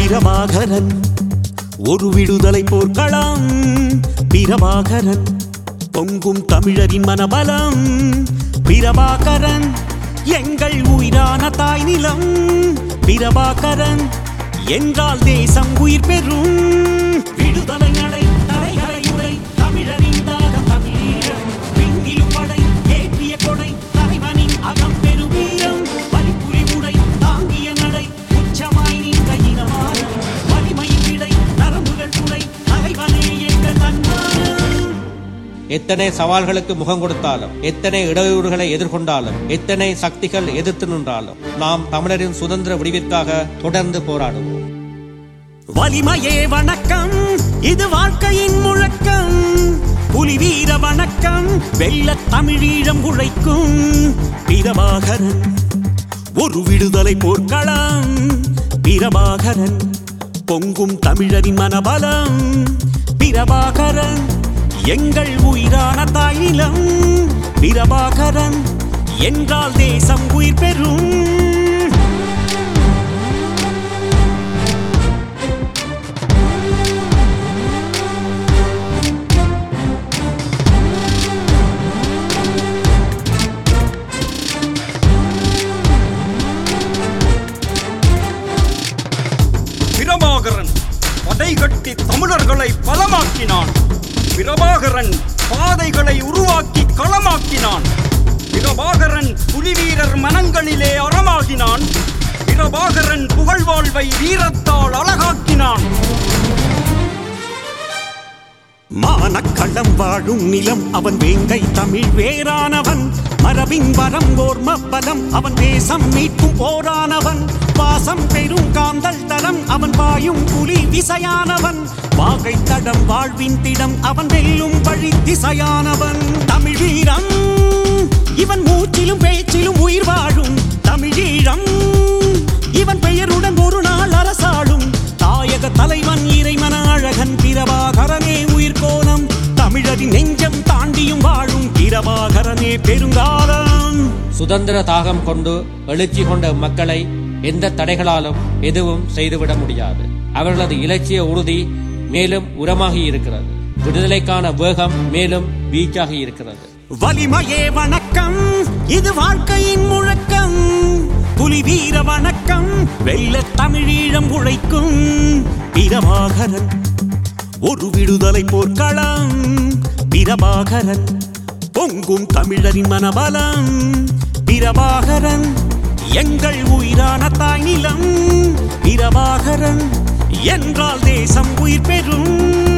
பிரபாகரன் ஒரு விடுதலை போர்க்களம் பிரபாகரன் பொங்கும் தமிழரின் மனபலம் பிரபாகரன் எங்கள் உயிரான தாய் நிலம் பிரபாகரன் என்றால் தேசம் உயிர் பெறும் விடுதலை நடை தலைகளை உடை தமிழரின் தாகம் தமிழீழம் விண்ணிலும் படை ஏற்றிய கொடை தலைவனின் அகம் பெருவீரம் வலிப்புரி உடை தாங்கிய நடை உச்சமாய் நின்ற இனமானம் வலிமையின் விடை நரம்புகள் துடை தலைவனே எங்கள் தன்மானம் எத்தனை சவால்களுக்கு முகம் கொடுத்தாலும் எத்தனை இடையூறுகளை எதிர்கொண்டாலும் எத்தனை சக்திகள் எதிர்த்து நின்றாலும் நாம் தமிழரின் சுதந்திர விடிவிற்காக தொடர்ந்து போராடுவோம் வலிமையே வணக்கம் இது வாழ்க்கையின் முழக்கம் புலி வீர வணக்கம் வெள்ள தமிழீழம் உழைக்கும் பிரபாகரன் ஒரு விடுதலை போர்க்களம் பிரபாகரன் பொங்கும் தமிழரின் மனபலம் பிரபாகரன் எங்கள் உயிரான தாயிலம் பிரபாகரன் என்றால் தேசம் உயிர் பெறும் பிரபாகரன் படை கட்டி தமிழர்களை பலமாக்கினான் பிரபாகரன் பாதைகளை உருவாக்கி களமாக்கினான் பிரபாகரன் புலிவீரர் மனங்களிலே அறமாகினான் பிரபாகரன் புகழ்வாழ்வை வீரத்தால் அழகாக்கினான் மானக்களம் வாழும் நிலம் அவன் வேங்கை தமிழ் வேறானவன் மரபின் வரம் ஓர்ம பலம் அவன் தேசம் மீட்கும் போரானவன் பாசம் பெரும் காந்தல் தரம் அவன் பாயும் புலி விசையானவன் வாகை தடம் வாழ்வின் திடம் அவன் வெல்லும் வழி திசையானவன் தமிழ் வீரம் இவன் மூச்சிலும் பேச்சிலும் உயிர் வாழும் தமிழீழம் இவன் பெயருடன் ஒரு நாள் அரசாளும் தாயக தலைவன் இறைமன அழகன் பிரபாகரனே உயிர் கோலம் தமிழரின் நெஞ்சம் தாண்டியும் வாழும் பிரபாகரனே பெருங்காலம் சுதந்திர தாகம் கொண்டு எழுச்சி கொண்ட மக்களை எந்த தடைகளாலும் எதுவும் செய்துவிட முடியாது அவர்களது இலட்சிய உறுதி மேலும் உரமாகி இருக்கிறது விடுதலைக்கான வேகம் மேலும் வீச்சாகி இருக்கிறது வலிமையே வணக்கம் இது வாழ்க்கையின் முழக்கம் புலி வீர வணக்கம் வெள்ள தமிழீழம் உழைக்கும் பிரபாகரன் ஒரு விடுதலை போர்க்களம் பிரபாகரன் பொங்கும் தமிழரின் மனபலம் பிரபாகரன் எங்கள் உயிரான தாய் நிலம் பிரபாகரன் என்றால் தேசம் உயிர் பெறும்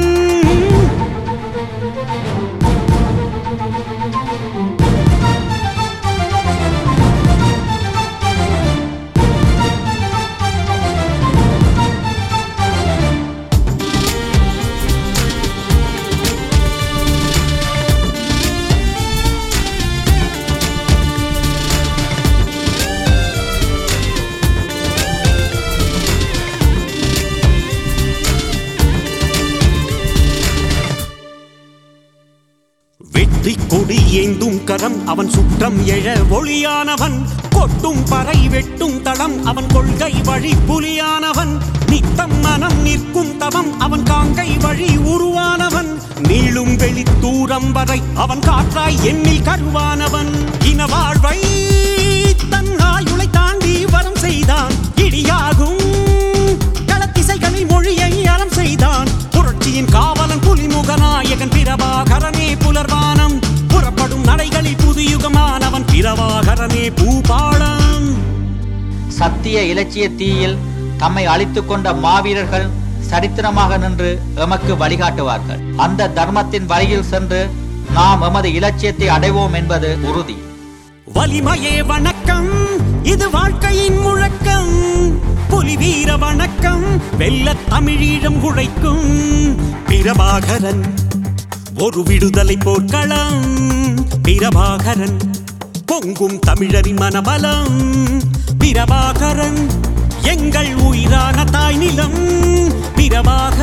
வெற்றி கொடி ஏந்தும் கரம் அவன் சுற்றம் எழ ஒளியானவன் கொட்டும் பறை வெட்டும் தளம் அவன் கொள்கை வழி புலியானவன் நித்தம் மனம் நிற்கும் தவம் அவன் காங்கை வழி உருவானவன் நீளும் வெளி தூரம் வரை அவன் காற்றாய் எண்ணில் கருவானவன் இன வாழ்வை தன் ஆயுளை தாண்டி வரம் செய்தான் இடியாகும் களத்திசைகளில் மொழியை அறம் செய்தான் புரட்சியின் காவலன் புலிமுகநாயகன் பிரபாகரனே புலர்வானம் புறப்படும் நடைகளில் புதுயுகமானவன் பிரபாகரனே பூபாளம் சத்திய இலட்சிய தீயில் தம்மை அழித்துக் கொண்ட மாவீரர்கள் சரித்திரமாக நின்று எமக்கு வழிகாட்டுவார்கள் அந்த தர்மத்தின் வழியில் சென்று நாம் எமது இலட்சியத்தை அடைவோம் என்பது உறுதி வலிமையே வணக்கம் இது வாழ்க்கையின் முழக்கம் புலி வீர வணக்கம் வெள்ள தமிழீழம் உழைக்கும் பிரபாகரன் ஒரு விடுதலை போர்க்களம் பிரபாகரன் பொங்கும் தமிழரின் மனபலம் பிரபாகரன் எங்கள் உயிரான தாய் நிலம் பிரபாகரன்